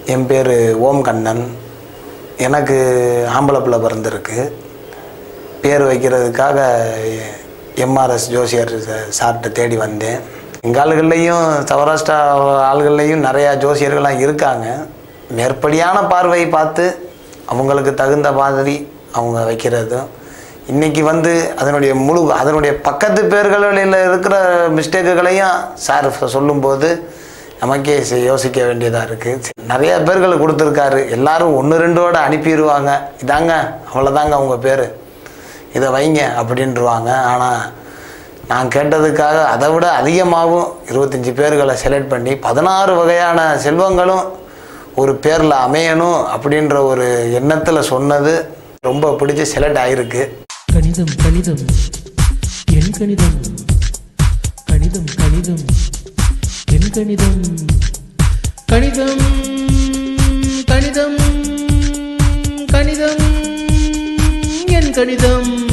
என் பேர் ஓம் கண்ணன் எனக்கு ஆம்பளை பிள்ளை பிறந்திருக்கு பேர் வைக்கிறதுக்காக எம்ஆர்எஸ் ஜோசியர் சா- சார்கிட்ட தேடி வந்தேன் எங்கள் ஆளுகள்லேயும் சௌராஷ்டிரா ஆள்கள்லேயும் நிறையா ஜோசியர்கள்லாம் இருக்காங்க மேற்படியான பார்வை பார்த்து அவங்களுக்கு தகுந்த மாதிரி அவங்க வைக்கிறதும் இன்றைக்கி வந்து அதனுடைய முழு அதனுடைய பக்கத்து பேர்களில் இருக்கிற மிஸ்டேக்குகளையும் சார் சொல்லும்போது நமக்கே சி- யோசிக்க வேண்டியதாக இருக்குது நிறைய பேர்கள் கொடுத்துருக்காரு எல்லாரும் ஒன்று ரெண்டோட அனுப்பிடுவாங்க இதாங்க அவ்வளோதாங்க அவங்க பேர் இதை வைங்க அப்படின்ட்டுருவாங்க ஆனால் நான் கேட்டதுக்காக அதை விட அதிகமாகவும் இருபத்தஞ்சி பேர்களை செலக்ட் பண்ணி பதினாறு வகையான செல்வங்களும் ஒரு பேரில் அமையணும் அப்படின்ற ஒரு எண்ணத்தில் சொன்னது ரொம்ப பிடிச்சி செலக்ட் ஆகிருக்கு கணிதம் கணிதம் என் கணிதம் கணிதம் கணிதம் என் கணிதம் கணிதம் கணிதம் கணிதம் என் கணிதம்